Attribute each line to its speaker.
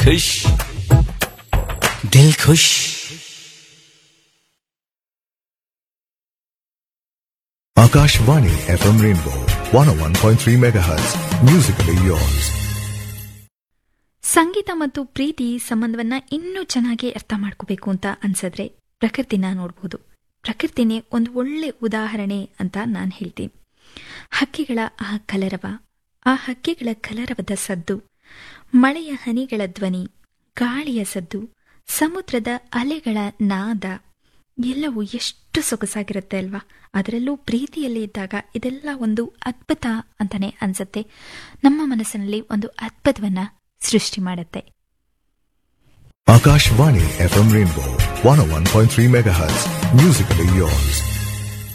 Speaker 1: खुश दिल खुश
Speaker 2: Akashvani FM Rainbow 101.3 MHz. Musically yours.
Speaker 3: ಸಂಗೀತ ಮತ್ತು ಪ್ರೀತಿ ಸಂಬಂಧವನ್ನ ಇನ್ನೂ ಚೆನ್ನಾಗಿ ಅರ್ಥ ಮಾಡ್ಕೋಬೇಕು ಅಂತ ಅನ್ಸಿದ್ರೆ ಪ್ರಕೃತಿನ ನೋಡ್ಬೋದು ಪ್ರಕೃತಿನೇ ಒಂದು ಒಳ್ಳೆ ಉದಾಹರಣೆ ಅಂತ ನಾನು ಹೇಳ್ತೀನಿ ಹಕ್ಕಿಗಳ ಆ ಕಲರವ ಆ ಹಕ್ಕಿಗಳ ಕಲರವದ ಸದ್ದು ಮಳೆಯ ಹನಿಗಳ ಧ್ವನಿ ಗಾಳಿಯ ಸದ್ದು ಸಮುದ್ರದ ಅಲೆಗಳ ನಾದ ಎಲ್ಲವೂ ಎಷ್ಟು ಸೊಗಸಾಗಿರುತ್ತೆ ಅಲ್ವಾ ಅದರಲ್ಲೂ ಪ್ರೀತಿಯಲ್ಲಿ ಇದ್ದಾಗ ಇದೆಲ್ಲ ಒಂದು ಅದ್ಭುತ ಅಂತಾನೆ ಅನ್ಸುತ್ತೆ ನಮ್ಮ ಮನಸ್ಸಿನಲ್ಲಿ ಒಂದು ಅದ್ಭುತವನ್ನ ಸೃಷ್ಟಿ ಮಾಡುತ್ತೆ
Speaker 2: Akashvani FM Rainbow 101.3 MHz. Musically yours.